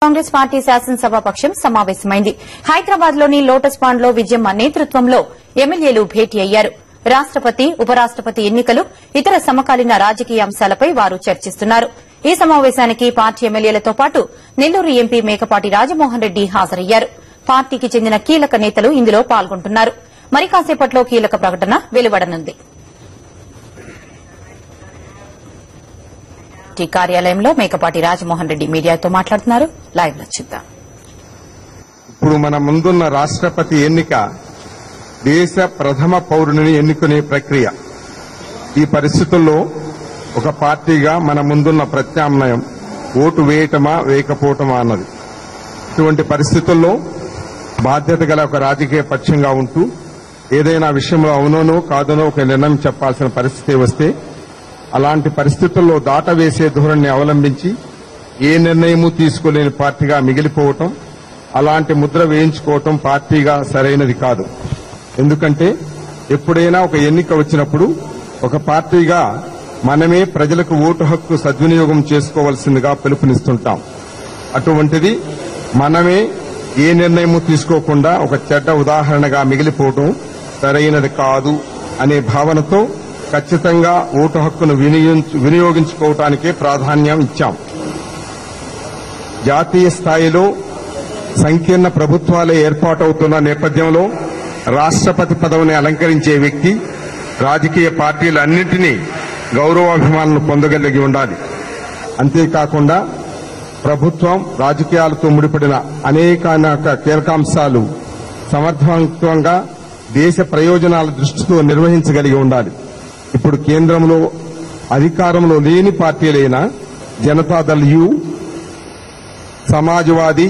Congress party శాసనసభాపక్షం సమావేశమైంది హైదరాబాద్ లోని లోటస్ పాండ్ లో విజయమ్మ నేతృత్వంలో ఎమ్మెల్యేలు భేటీ అయ్యారు రాష్టపతి ఉపరాష్టపతి ఎన్నికలు ఇతర సమకాలీన రాజకీయ అంశాలపై వారు చర్చిస్తున్నారు ఈ సమావేశానికి పార్టీ ఎమ్మెల్యేలతో పాటు నెల్లూరు ఎంపీ మేకపాటి రాజమోహన్ రెడ్డి హాజరయ్యారు పార్టీకి చెందిన కీలక నేతలు ఇందులో పాల్గొంటున్నారు మరి కాసేపట్లో కీలక ప్రకటన వెలువడనుంది పార్టీ కార్యాలయంలో మేకపాటి రాజమోహన్ రెడ్డి మీడియాతో మాట్లాడుతున్నారు లైవ్ లో చూద్దాం ఇప్పుడు మన ముందున్న రాష్ట్రపతి ఎన్నిక దేశ ప్రథమ పౌరుని ఎన్నుకునే ప్రక్రియ ఈ పరిస్థితుల్లో ఒక పార్టీగా మన ముందున్న ప్రత్యామ్నాయం ఓటు వేయటమా వేయకపోవటమా అన్నది ఇటువంటి పరిస్థితుల్లో బాధ్యత గల ఒక రాజకీయ పక్షంగా ఉంటూ ఏదైనా విషయంలో అవునోనో కాదనో ఒక నిర్ణయం చెప్పాల్సిన పరిస్థితి వస్తే అలాంటి పరిస్థితుల్లో దాట వేసే ధోరణిని అవలంబించి ఏ నిర్ణయము తీసుకోలేని పార్టీగా మిగిలిపోవటం అలాంటి ముద్ర వేయించుకోవటం పార్టీగా సరైనది కాదు ఎందుకంటే ఎప్పుడైనా ఒక ఎన్నిక వచ్చినప్పుడు ఒక పార్టీగా మనమే ప్రజలకు ఓటు హక్కు సద్వినియోగం చేసుకోవాల్సిందిగా పిలుపునిస్తుంటాం అటువంటిది మనమే ఏ నిర్ణయము తీసుకోకుండా ఒక చెడ్డ ఉదాహరణగా మిగిలిపోవటం సరైనది కాదు అనే భావనతో ఖచ్చితంగా ఓటు హక్కును వినియోగించు- వినియోగించుకోవటానికే ప్రాధాన్యం ఇచ్చాం జాతీయ స్థాయిలో సంకీర్ణ ప్రభుత్వాలే ఏర్పాటవుతున్న నేపథ్యంలో రాష్ట్రపతి పదవిని అలంకరించే వ్యక్తి రాజకీయ పార్టీలన్నింటినీ గౌరవాభిమానాలను పొందగలిగి ఉండాలి అంతేకాకుండా ప్రభుత్వం రాజకీయాలతో ముడిపడిన అనేక కీలకాంశాలు సమర్థవంతంగా దేశ ప్రయోజనాల దృష్టితో నిర్వహించగలిగి ఉండాలి ఇప్పుడు కేంద్రంలో అధికారంలో లేని పార్టీలైన Janata Dal U Samajwadi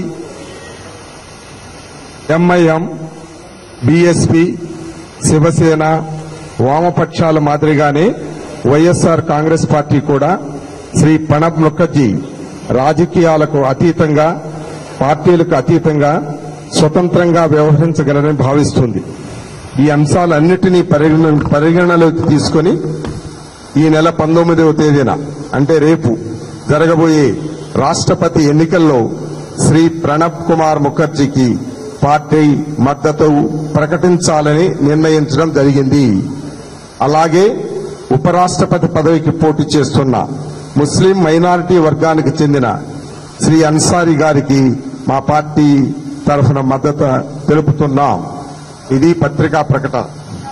MIM BSP Shiv Sena వామపక్షాల మాదిరిగానే వైఎస్ఆర్ కాంగ్రెస్ పార్టీ కూడా శ్రీ ప్రణబ్ ముఖర్జీ రాజకీయాలకు అతీతంగా పార్టీలకు అతీతంగా స్వతంత్రంగా వ్యవహరించగలరని భావిస్తుంది ఈ అంశాలన్నిటినీ పరిగణ- పరిగణనలోకి తీసుకొని ఈ నెల పంతొమ్మిదవ తేదీన అంటే రేపు జరగబోయే రాష్ట్రపతి ఎన్నికల్లో శ్రీ ప్రణబ్ కుమార్ ముఖర్జీకి పార్టీ మద్దతు ప్రకటించాలని నిర్ణయించడం జరిగింది అలాగే ఉపరాష్ట్రపతి పదవికి పోటీ చేస్తున్న ముస్లిం మైనారిటీ వర్గానికి చెందిన శ్రీ అన్సారీ గారికి మా పార్టీ తరఫున మద్దతు తెలుపుతున్నాం ఇది పత్రికా ప్రకటన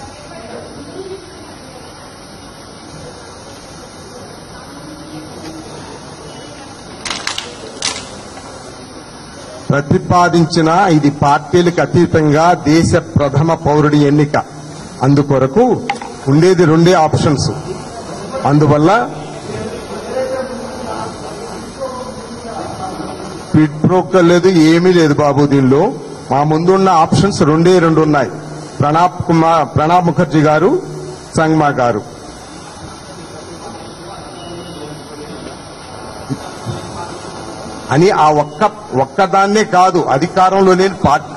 ప్రతిపాదించిన ఇది పార్టీలకు అతీతంగా దేశ ప్రథమ పౌరుడి ఎన్నిక అందుకొరకు ఉండేది రెండే ఆప్షన్స్ అందువల్ల క్విడ్ ప్రోకర్ లేదు ఏమీ లేదు బాబు దీనిలో మా ముందున్న ఆప్షన్స్ రెండే రెండు ఉన్నాయి ప్రణబ్ కుమార్ ప్రణబ్ ముఖర్జీ గారు సంగ్మా గారు అని ఆ ఒక్క ఒక్కదాన్నే కాదు అధికారంలో లేని పార్టీ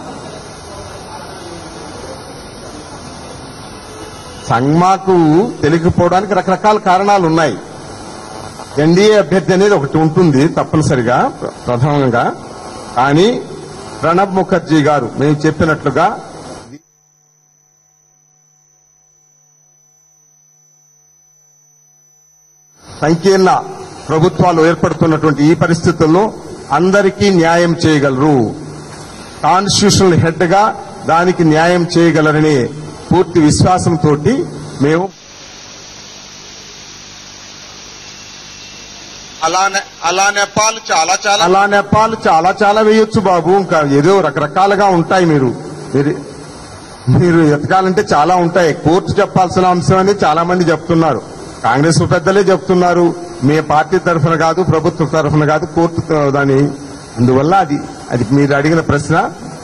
సంగ్మాకు తెలియకపోవడానికి రకరకాల కారణాలు ఉన్నాయి ఎన్డీఏ అభ్యర్థి అనేది ఒకటి ఉంటుంది తప్పనిసరిగా ప్ర- ప్రధానంగా కానీ ప్రణబ్ ముఖర్జీ గారు మేము చెప్పినట్లుగా సంకీర్ణ ప్రభుత్వాలు ఏర్పడుతున్నటువంటి ఈ పరిస్థితుల్లో అందరికీ న్యాయం చేయగలరు కాన్స్టిట్యూషనల్ హెడ్ గా దానికి న్యాయం చేయగలరనే పూర్తి విశ్వాసంతో మేము అలా నే- అలా నేపాల్ చాలా చాలా అలా నెపాలు చాలా చాలా వేయొచ్చు బాబు ఇంకా ఏదో రకరకాలుగా ఉంటాయి మీరు మీరు మీరు ఎతకాలంటే చాలా ఉంటాయి కోర్టు చెప్పాల్సిన అంశం అని చాలా మంది చెప్తున్నారు కాంగ్రెస్ పెద్దలే చెప్తున్నారు మీ పార్టీ తరఫున కాదు ప్రభుత్వం తరఫున కాదు కోర్టు త- దాని అందువల్ల అది అది మీరు అడిగిన ప్రశ్న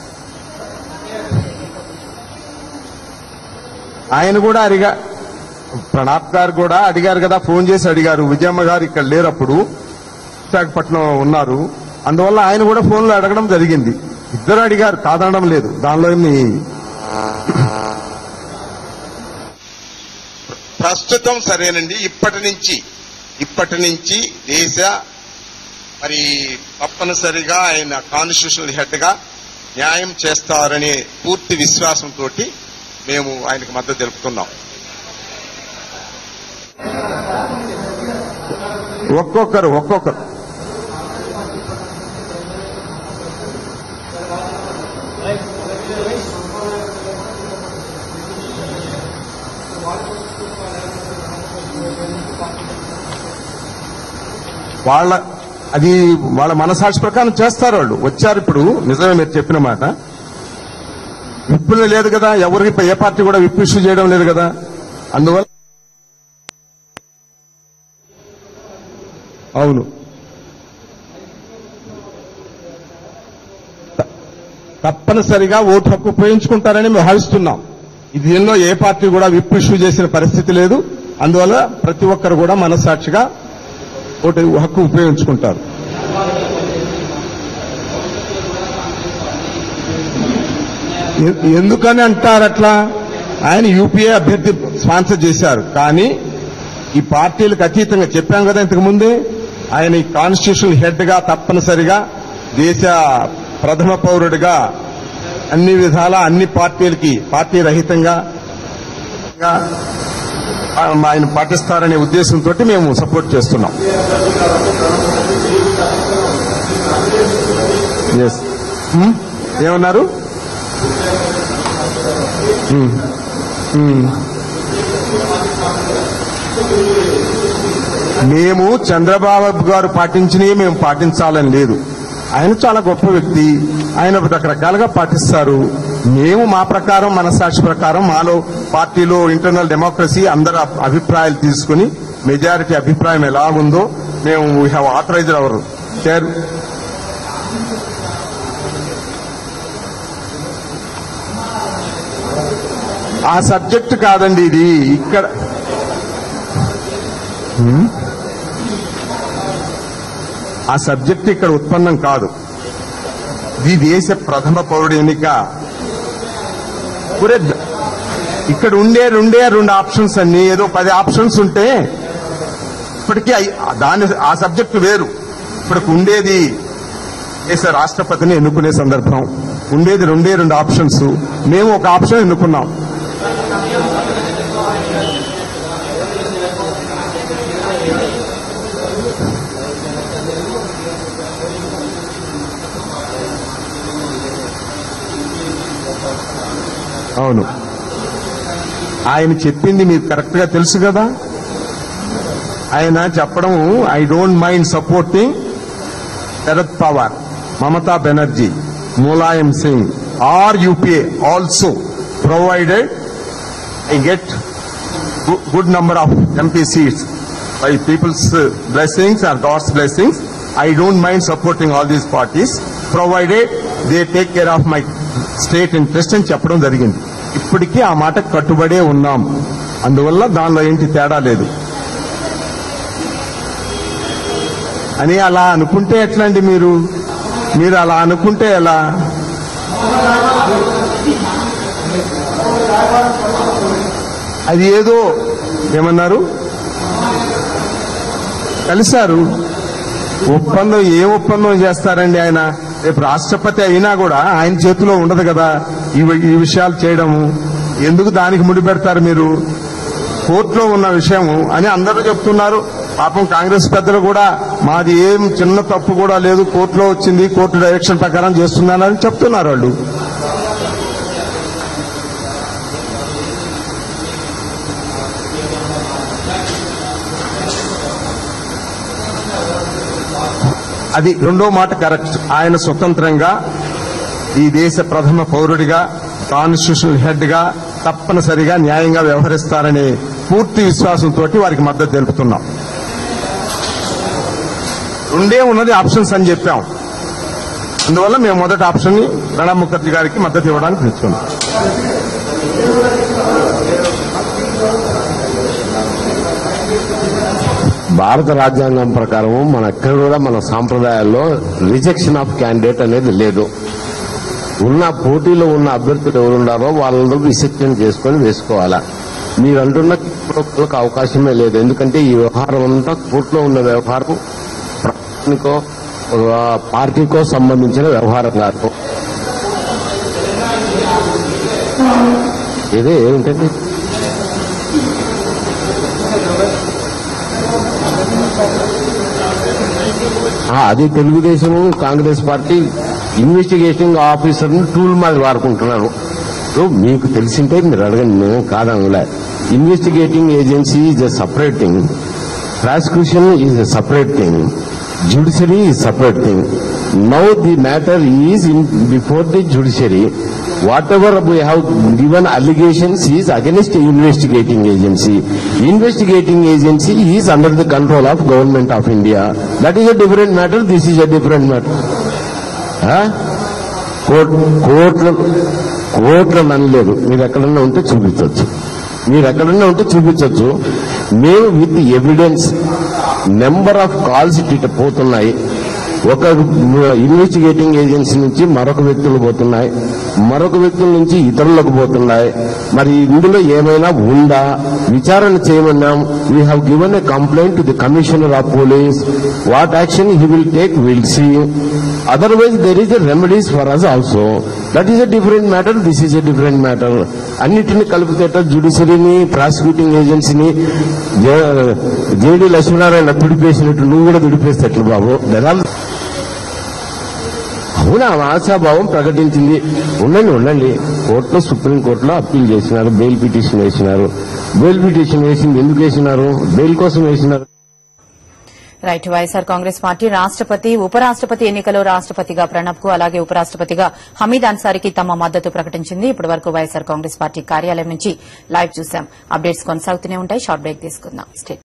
ఆయన కూడా అడిగా ప్రణాప్ గారు కూడా అడిగారు కదా ఫోన్ చేసి అడిగారు విజయమ్మ గారు ఇక్కడ లేరప్పుడు విశాఖపట్నం ఉన్నారు అందువల్ల ఆయన కూడా ఫోన్లో అడగడం జరిగింది ఇద్దరు అడిగారు కాదనడం లేదు దానిలో ఏమి ప్రస్తుతం సరేనండి ఇప్పటి నుంచి ఇప్పటి నుంచి దేశ మరి తప్పనిసరిగా ఆయన కాన్స్టిట్యూషనల్ హెడ్ గా న్యాయం చేస్తారనే పూర్తి విశ్వాసంతో మేము ఆయనకు మద్దతు తెలుపుతున్నాం ఒక్కొక్కరు ఒక్కొక్కరు వాళ్ళ అది వాళ్ళ మనసాక్షి ప్రకారం చేస్తారు వాళ్ళు వచ్చారు ఇప్పుడు నిజమే మీరు చెప్పిన మాట విప్పులు లేదు కదా ఎవరికి ఏ పార్టీ కూడా విప్ ఇష్యూ చేయడం లేదు కదా అందువల్ల అవును త- తప్పనిసరిగా ఓటు హక్కు ఉపయోగించుకుంటారని మేము భావిస్తున్నాం ఇది దీనిలో ఏ పార్టీ కూడా విప్ ఇష్యూ చేసిన పరిస్థితి లేదు అందువల్ల ప్రతి ఒక్కరు కూడా మనస్సాక్షిగా ఓటు హక్కు ఉపయోగించుకుంటారు ఎ- ఎందుకని అంటారు అట్లా ఆయన యూపీఏ అభ్యర్థి స్పాన్సర్ చేశారు కానీ ఈ పార్టీలకు అతీతంగా చెప్పాం కదా ఇంతకు ముందే ఆయన ఈ కాన్స్టిట్యూషన్ హెడ్ గా తప్పనిసరిగా దేశ ప్రథమ పౌరుడిగా అన్ని విధాల అన్ని పార్టీలకి పార్టీ రహితంగా గా ఆయన పాటిస్తారనే ఉద్దేశంతో మేము సపోర్ట్ చేస్తున్నాం ఎస్ ఏమన్నారు Hmm. Hmm. మేము చంద్రబాబు గారు పాటించినవి మేము పాటించాలని లేదు ఆయన చాలా గొప్ప వ్యక్తి ఆయన రకరకాలుగా పాటిస్తారు మేము మా ప్రకారం మనసాక్షి ప్రకారం మాలో పార్టీలో ఇంటర్నల్ డెమోక్రసీ అందరి అభి- అభిప్రాయాలు తీసుకుని మెజారిటీ అభిప్రాయం ఎలా ఉందో మేము we have authorized our chair ఆ సబ్జెక్ట్ కాదండి ఇది ఇక్కడ హ్మ్? ఆ సబ్జెక్ట్ ఇక్కడ ఉత్పన్నం కాదు ఇది దేశ ప్రథమ పౌరుడు ఎన్నిక ఒరే, ఇక్కడ ఉండే రెండే రెండు ఆప్షన్స్ అన్ని ఏదో పది ఆప్షన్స్ ఉంటే ఇప్పటికీ అయి- దాని ఆ సబ్జెక్ట్ వేరు ఇప్పటికి ఉండేది దేశ రాష్ట్రపతిని ఎన్నుకునే సందర్భం ఉండేది రెండే రెండు ఆప్షన్స్ మేము ఒక ఆప్షన్ ఎన్నుకున్నాం అవును ఆయన చెప్పింది మీకు కరెక్ట్ గా తెలుసు కదా ఆయన చెప్పడం I don't mind supporting Sharad Pawar Mamata Banerjee Mulayam Singh or UPA also provided I get good number of MP seats by people's blessings or God's blessings I don't mind supporting all these parties provided they take care of my state interest అని చెప్పడం జరిగింది ఇప్పటికీ ఆ మాట కట్టుబడే ఉన్నాం అందువల్ల దానిలో ఏంటి తేడా లేదు అని అలా అనుకుంటే ఎట్లా అండి మీరు మీరు అలా అనుకుంటే ఎలా అది ఏదో ఏమన్నారు కలిశారు ఒప్పందం ఏ ఒప్పందం చేస్తారండి ఆయన రేపు రాష్ట్రపతి అయినా కూడా ఆయన చేతిలో ఉండదు కదా ఈ ఈ విషయాలు చేయడము ఎందుకు దానికి ముడిపెడతారు మీరు కోర్టులో ఉన్న విషయము అని అందరూ చెప్తున్నారు పాపం కాంగ్రెస్ పెద్దలు కూడా మాది ఏం చిన్న తప్పు కూడా లేదు కోర్టులో వచ్చింది కోర్టు డైరెక్షన్ ప్రకారం చేస్తున్నారని చెప్తున్నారు వాళ్ళు అది రెండో మాట కరెక్ట్ ఆయన స్వతంత్రంగా ఈ దేశ ప్రథమ పౌరుడిగా కాన్స్టిట్యూషనల్ హెడ్ గా తప్పనిసరిగా న్యాయంగా వ్యవహరిస్తారనే పూర్తి విశ్వాసంతో వారికి మద్దతు తెలుపుతున్నాం రెండే ఉన్నది ఆప్షన్స్ అని చెప్పాం అందువల్ల మేము మొదటి ఆప్షన్ ని ప్రణబ్ ముఖర్జీ గారికి మద్దతు ఇవ్వడానికి తెచ్చుకున్నాం భారత రాజ్యాంగం ప్రకారం మన ఎక్కడ కూడా మన సాంప్రదాయాల్లో రిజెక్షన్ ఆఫ్ క్యాండిడేట్ అనేది లేదు ఉన్న పోటీలో ఉన్న అభ్యర్థులు ఎవరున్నారో వాళ్ళందరూ రిసెప్షన్ చేసుకొని వేసుకోవాలా మీరు అంటున్న అవకాశమే లేదు ఎందుకంటే ఈ వ్యవహారం అంతా కోర్టులో ఉన్న వ్యవహారం ప్రభుత్వానికో ఆ, పార్టీకో సంబంధించిన వ్యవహారం కాదు ఇదే ఏమిటండి ఆ, అది Telugu Desam Congress party investigation officer tool మాది వాడుకుంటున్నారు సో మీకు తెలిసింటే మీరు అడగండి మేము కాదనలే investigating agency is a separate thing prosecution is a separate thing judiciary is separate thing. Now the matter is in before the judiciary. Whatever we have given allegations is against the investigating agency. Investigating agency is under the control of government of India. That is a different matter. This is a different matter. Huh? Court కోర్టులు కోర్టులను అనలేదు మీరు ఎక్కడన్నా ఉంటే చూపించవచ్చు మీరు ఎక్కడన్నా ఉంటే చూపించవచ్చు మేము with evidence number of calls ఇటు పోతున్నాయి ఒక ఇన్వెస్టిగేటింగ్ ఏజెన్సీ నుంచి మరొక వ్యక్తులు పోతున్నాయి మరొక వ్యక్తుల నుంచి ఇతరులకు పోతున్నాయి మరి ఇందులో ఏమైనా ఉందా విచారణ చేయమన్నాం we have given a complaint to the commissioner of police what action he will take will see otherwise there is a remedies for us also that is a different matter this is a different matter అన్నిటిని కలిపితేట జుడిషియరీని prosecuting ఏజెన్సీని JD Lakshminarayana తుడిపేసినట్టు నువ్వు కూడా తుడిపేస్తట్లు బాబు that all అవునా ఆశాభావం ప్రకటించింది ఉండండి ఉండండి కోర్టులో సుప్రీంకోర్టులో అప్పీల్ చేసినారు బెయిల్ పిటిషన్ వేసినారు బెయిల్ పిటిషన్ వేసింది ఎందుకు వేసినారు బెయిల్ కోసం వేసినారు రైట్ వైఎస్ఆర్ కాంగ్రెస్ పార్టీ రాష్టపతి ఉపరాష్టపతి ఎన్నికలో రాష్టపతిగా ప్రణబ్ కు అలాగే ఉపరాష్టపతిగా హమీద్ అన్సారీకి తమ మద్దతు ప్రకటించింది ఇప్పటి వరకు వైఎస్ఆర్ కాంగ్రెస్ పార్టీ కార్యాలయం నుంచి లైవ్ చూశాం అప్డేట్స్ కొనసాగుతూనే ఉంటాయి షార్ట్ బ్రేక్ తీసుకుందాం స్టేట్